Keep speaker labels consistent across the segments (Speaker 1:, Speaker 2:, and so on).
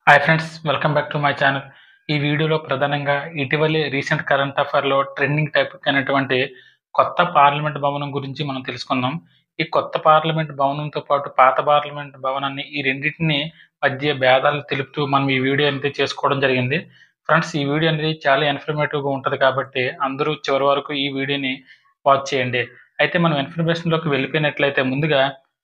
Speaker 1: Hi friends welcome back to my channel ఈ వీడియోలో ప్రధానంగా ఇటీవలి రీసెంట్ కరెంట్ అఫైర్లో ట్రెండింగ్ టాపిక్ అయినటువంటి కొత్త పార్లమెంట్ భవనం గురించి మనం తెలుసుకుందాం ఈ కొత్త పార్లమెంట్ భవనంతో పాటు పాత పార్లమెంట్ భవనాన్ని ఈ రెండింటిని మధ్య భేదాలు తెలుపుతూ మనం ఈ వీడియో అనేది చేసుకోవడం జరిగింది ఫ్రెండ్స్ ఈ వీడియో అనేది చాలా ఇన్ఫర్మేటివ్గా ఉంటుంది కాబట్టి అందరూ చివరి వరకు ఈ వీడియోని వాచ్ చేయండి అయితే మనం ఇన్ఫర్మేషన్లోకి వెళ్ళిపోయినట్లయితే ముందుగా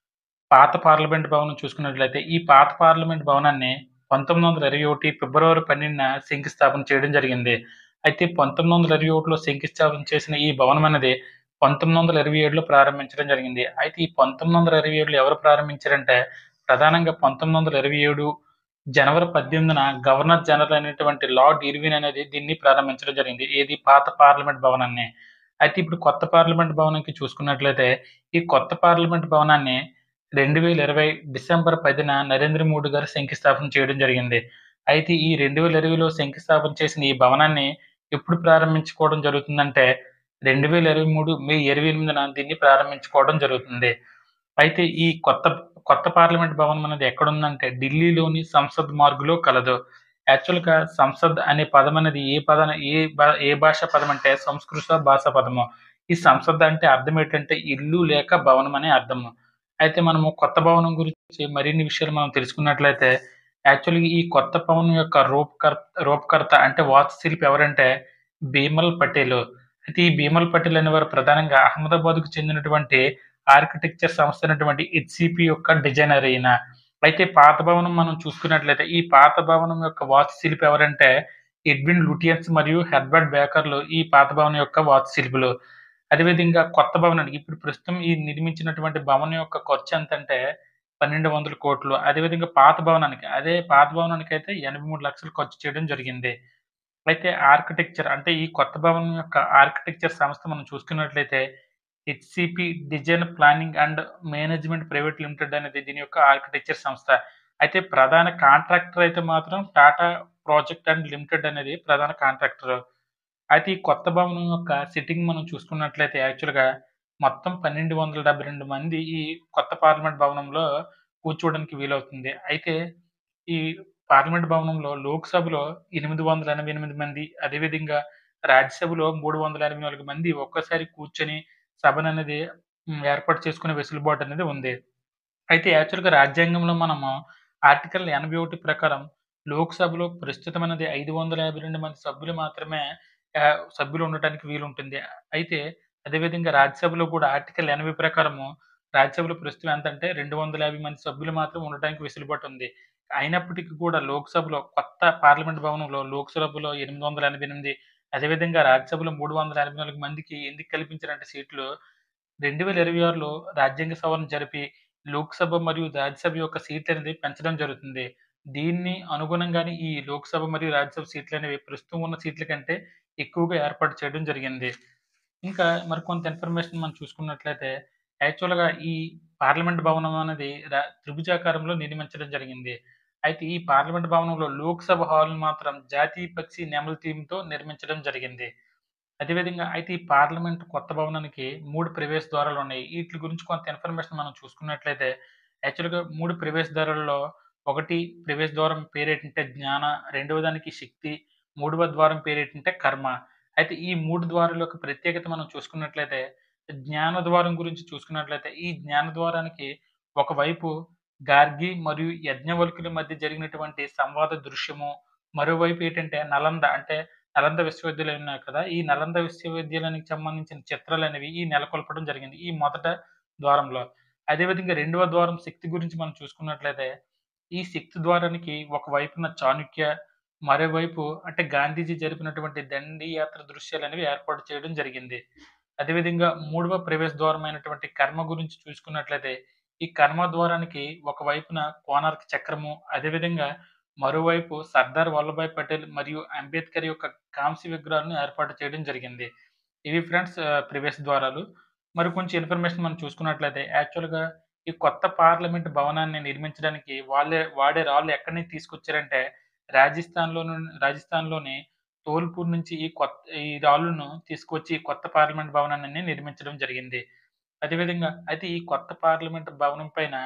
Speaker 1: పాత పార్లమెంట్ భవనం చూసుకున్నట్లయితే ఈ పాత పార్లమెంట్ భవనాన్ని పంతొమ్మిది వందల ఇరవై ఒకటి ఫిబ్రవరి పన్నెండున శంకుస్థాపన చేయడం జరిగింది అయితే పంతొమ్మిది వందల ఇరవై ఒకటిలో శంకుస్థాపన చేసిన ఈ భవనం అనేది పంతొమ్మిది వందల ఇరవై ఏడులో ప్రారంభించడం జరిగింది అయితే ఈ పంతొమ్మిది వందల ఇరవై ఏడులో ఎవరు ప్రారంభించారంటే ప్రధానంగా పంతొమ్మిది వందల ఇరవై ఏడు జనవరి పద్దెనిమిదిన గవర్నర్ జనరల్ అయినటువంటి లార్డ్ ఇర్విన్ అనేది దీన్ని ప్రారంభించడం జరిగింది ఏది పాత పార్లమెంట్ భవనాన్ని అయితే ఇప్పుడు కొత్త పార్లమెంట్ భవనానికి చూసుకున్నట్లయితే ఈ కొత్త పార్లమెంట్ భవనాన్ని రెండు వేల ఇరవై డిసెంబర్ పదిన నరేంద్ర మోడీ గారు శంకుస్థాపన చేయడం జరిగింది అయితే ఈ రెండు వేల ఇరవైలో శంకుస్థాపన చేసిన ఈ భవనాన్ని ఎప్పుడు ప్రారంభించుకోవడం జరుగుతుందంటే రెండు వేల ఇరవై మూడు మే ఇరవై ఎనిమిదిన దీన్ని ప్రారంభించుకోవడం జరుగుతుంది అయితే ఈ కొత్త కొత్త పార్లమెంట్ భవనం అనేది ఎక్కడ ఉందంటే ఢిల్లీలోని సంసద్ మార్గులో కలదు యాక్చువల్గా సంసద్ అనే పదం అనేది ఏ పద ఏ భా- ఏ భాష పదం అంటే సంస్కృత భాష పదము ఈ సంసద్ అంటే అర్థం ఏంటంటే ఇల్లు లేక భవనం అనే అర్థము అయితే మనము కొత్త భవనం గురించి మరిన్ని విషయాలు మనం తెలుసుకున్నట్లయితే యాక్చువల్గా ఈ కొత్త భవనం యొక్క రూపకర్త రూపకర్త అంటే వాస్తుశిల్పి ఎవరంటే భీమల్ పటేల్ అయితే ఈ భీమల్ పటేల్ అనేవారు ప్రధానంగా అహ్మదాబాద్కు చెందినటువంటి ఆర్కిటెక్చర్ సంస్థ అయినటువంటి హెచ్సిపి యొక్క డిజైనర్ అయిన అయితే పాత భవనం మనం చూసుకున్నట్లయితే ఈ పాత భవనం యొక్క వాస్తుశిల్పి ఎవరంటే ఎడ్విన్ లుటియన్స్ మరియు హెర్బర్ట్ బేకర్లు ఈ పాత భవనం యొక్క వాస్తుశిల్పులు అదేవిధంగా కొత్త భవనానికి ఇప్పుడు ప్రస్తుతం ఈ నిర్మించినటువంటి భవనం యొక్క ఖర్చు ఎంత అంటే పన్నెండు వందల కోట్లు అదేవిధంగా పాత భవనానికి అదే పాత భవనానికి అయితే ఎనభై మూడు లక్షలు ఖర్చు చేయడం జరిగింది అయితే ఆర్కిటెక్చర్ అంటే ఈ కొత్త భవనం యొక్క ఆర్కిటెక్చర్ సంస్థ మనం చూసుకున్నట్లయితే HCP design planning and management private limited అనేది దీని యొక్క ఆర్కిటెక్చర్ సంస్థ అయితే ప్రధాన కాంట్రాక్టర్ అయితే మాత్రం టాటా ప్రాజెక్ట్ అండ్ లిమిటెడ్ అనేది ప్రధాన కాంట్రాక్టర్ అయితే ఈ కొత్త భవనం యొక్క సిట్టింగ్ మనం చూసుకున్నట్లయితే యాక్చువల్గా మొత్తం పన్నెండు వందల డెబ్బై రెండు మంది ఈ కొత్త పార్లమెంట్ భవనంలో కూర్చోవడానికి వీలవుతుంది అయితే ఈ పార్లమెంట్ భవనంలో లోక్సభలో ఎనిమిది వందల ఎనభై ఎనిమిది మంది అదేవిధంగా రాజ్యసభలో మూడు వందల ఎనభై నాలుగు మంది ఒక్కసారి కూర్చొని సభను అనేది మ్, ఏర్పాటు చేసుకునే వెసులుబాటు అనేది ఉంది అయితే యాక్చువల్గా రాజ్యాంగంలో మనము ఆర్టికల్ ఎనభై ఒకటి ప్రకారం లోక్సభలో ప్రస్తుతం అనేది ఐదు వందల యాభై రెండు మంది సభ్యులు మాత్రమే ఆ, సభ్యులు ఉండటానికి వీలుంటుంది అయితే అదేవిధంగా రాజ్యసభలో కూడా ఆర్టికల్ ఎనభై ప్రకారము రాజ్యసభలో ప్రస్తుతం ఎంత అంటే రెండు వందల యాభై మంది సభ్యులు మాత్రం ఉండటానికి వెసులుబాటు ఉంది అయినప్పటికీ కూడా లోక్సభలో కొత్త పార్లమెంట్ భవనంలో లోక్సభలో ఎనిమిది వందల ఎనభై ఎనిమిది అదేవిధంగా రాజ్యసభలో మూడు వందల ఎనభై నాలుగు మందికి ఎందుకు కల్పించారంటే సీట్లు రెండు వేల ఇరవై ఆరులో రాజ్యాంగ సవరణ జరిపి లోక్సభ మరియు రాజ్యసభ యొక్క సీట్లు అనేది పెంచడం జరుగుతుంది దీన్ని అనుగుణంగానే ఈ లోక్సభ మరియు రాజ్యసభ సీట్లు అనేవి ప్రస్తుతం ఉన్న సీట్ల కంటే ఎక్కువగా ఏర్పాటు చేయడం జరిగింది ఇంకా మరి కొంత ఇన్ఫర్మేషన్ మనం చూసుకున్నట్లయితే యాక్చువల్గా ఈ పార్లమెంట్ భవనం అనేది రా- త్రిభుజాకారంలో నిర్మించడం జరిగింది అయితే ఈ పార్లమెంట్ భవనంలో లోక్సభ హాల్ మాత్రం జాతీయ పక్షి నెమలి థీమ్తో నిర్మించడం జరిగింది అదేవిధంగా అయితే ఈ పార్లమెంట్ కొత్త భవనానికి మూడు ప్రవేశ ద్వారాలు ఉన్నాయి వీటి గురించి కొంత ఇన్ఫర్మేషన్ మనం చూసుకున్నట్లయితే యాక్చువల్గా మూడు ప్రవేశ ద్వారాల్లో ఒకటి ప్రవేశ ద్వారం పేరేంటంటే జ్ఞాన రెండవ దానికి శక్తి మూడవ ద్వారం పేరేంటంటే కర్మ అయితే ఈ మూడు ద్వారాల యొక్క ప్రత్యేకత మనం చూసుకున్నట్లయితే జ్ఞాన ద్వారం గురించి చూసుకున్నట్లయితే ఈ జ్ఞాన ద్వారానికి ఒకవైపు గార్గి మరియు యజ్ఞవల్కుల మధ్య జరిగినటువంటి సంవాద దృశ్యము మరోవైపు ఏంటంటే నలంద అంటే నలంద విశ్వవిద్యాలయం ఉన్నాయి కదా ఈ నలంద విశ్వవిద్యాలయానికి సంబంధించిన చిత్రాలు అనేవి ఈ నెలకొల్పడం జరిగింది ఈ మొదట ద్వారంలో అదేవిధంగా రెండవ ద్వారం శక్తి గురించి మనం చూసుకున్నట్లయితే ఈ శక్తి ద్వారానికి ఒకవైపున చాణుక్య మరోవైపు అంటే గాంధీజీ జరిపినటువంటి దండి యాత్ర దృశ్యాలు అనేవి ఏర్పాటు చేయడం జరిగింది అదేవిధంగా మూడవ ప్రవేశ ద్వారం అయినటువంటి కర్మ గురించి చూసుకున్నట్లయితే ఈ కర్మ ద్వారానికి ఒకవైపున కోనార్క్ చక్రము అదేవిధంగా మరోవైపు సర్దార్ వల్లభాయ్ పటేల్ మరియు అంబేద్కర్ యొక్క కాంస్య విగ్రహాలను ఏర్పాటు చేయడం జరిగింది ఇవి ఫ్రెండ్స్ ప్రవేశ ద్వారాలు మరి కొంచెం ఇన్ఫర్మేషన్ మనం చూసుకున్నట్లయితే యాక్చువల్గా ఈ కొత్త పార్లమెంట్ భవనాన్ని నిర్మించడానికి వాళ్ళే వాడే రాళ్ళు ఎక్కడి నుంచి తీసుకొచ్చారంటే రాజస్థాన్లోని రాజస్థాన్లోని ధోల్పూర్ నుంచి ఈ కొత్త ఈ రాళ్ళను తీసుకొచ్చి ఈ కొత్త పార్లమెంట్ భవనాన్ని నిర్మించడం జరిగింది అదేవిధంగా అయితే ఈ కొత్త పార్లమెంట్ భవనం పైన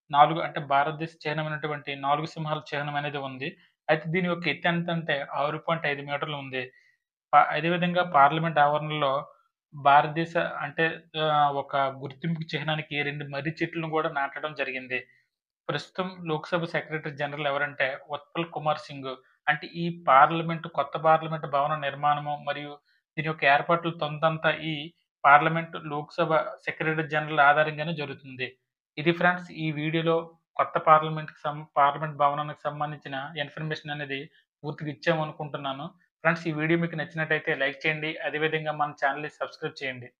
Speaker 1: 4 అంటే భారతదేశ చిహ్నమైనటువంటి 4 సింహాల చిహ్నం అనేది ఉంది. అయితే దీని యొక్క ఎత్తు ఎంతంటే 6.5 మీటర్లు ఉంది. ప అదే విధంగా పార్లమెంట్ ఆవరణలో భారతదేశ అంటే ఆహ్, ఒక గుర్తింపు చిహ్నానికి 2 మర్రి చెట్లను కూడా నాటడం జరిగింది. ప్రస్తుతం లోక్‌సభ సెక్రటరీ జనరల్ ఎవరంటే ఉత్పల్ కుమార్ సింగ్. అంటే ఈ పార్లమెంట్ కొత్త పార్లమెంట్ భవన నిర్మాణము మరియు దీని యొక్క ఏర్పాట్లు తొంతంతా ఈ పార్లమెంట్ లోక్‌సభ సెక్రటరీ జనరల్ ఆధారంగానే జరుగుతుంది. ఇది ఫ్రెండ్స్ ఈ వీడియోలో కొత్త పార్లమెంట్‌కి సం పార్లమెంట్ భవనానికి సంబంధించిన ఇన్ఫర్మేషన్ అనేది పూర్తిగా ఇచ్చామనుకుంటున్నాను. ఫ్రెండ్స్ ఈ వీడియో మీకు నచ్చినట్టయితే లైక్ చేయండి. అదే విధంగా మన ఛానెల్‌ని సబ్స్క్రైబ్ చేయండి.